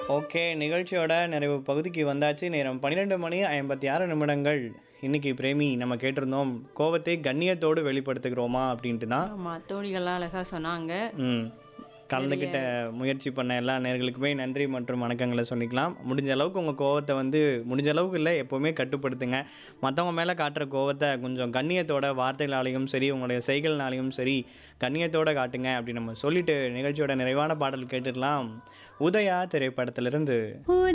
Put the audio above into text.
okay நிகழ்ச்சியோட நிறைவு பகுதிக்கு வந்தாச்சு நேரம் பன்னிரெண்டு மணி ஐம்பத்தி ஆறு நிமிடங்கள் இன்னைக்கு பிரேமி நம்ம கேட்டிருந்தோம் கோவத்தை கண்ணியத்தோடு வெளிப்படுத்துகிறோமா அப்படின்ட்டு தான் ஆமா தோழிகள்லாம் அழகா சொன்னாங்க ம் கலந்துக்கிட்ட முயற்சி பண்ண எல்லா நேர்களுக்குமே நன்றி மற்றும் வணக்கங்களை சொல்லிக்கலாம் முடிஞ்ச அளவுக்கு உங்கள் கோவத்தை வந்து முடிஞ்ச அளவுக்கு இல்லை எப்போவுமே கட்டுப்படுத்துங்க மற்றவங்க மேலே காட்டுற கோவத்தை கொஞ்சம் கண்ணியத்தோட வார்த்தைகளாலையும் சரி உங்களுடைய செய்கள்னாலையும் சரி கண்ணியத்தோட காட்டுங்க அப்படி நம்ம சொல்லிட்டு நிகழ்ச்சியோட நிறைவான பாடல் கேட்டுடலாம் உதயா திரைப்படத்திலிருந்து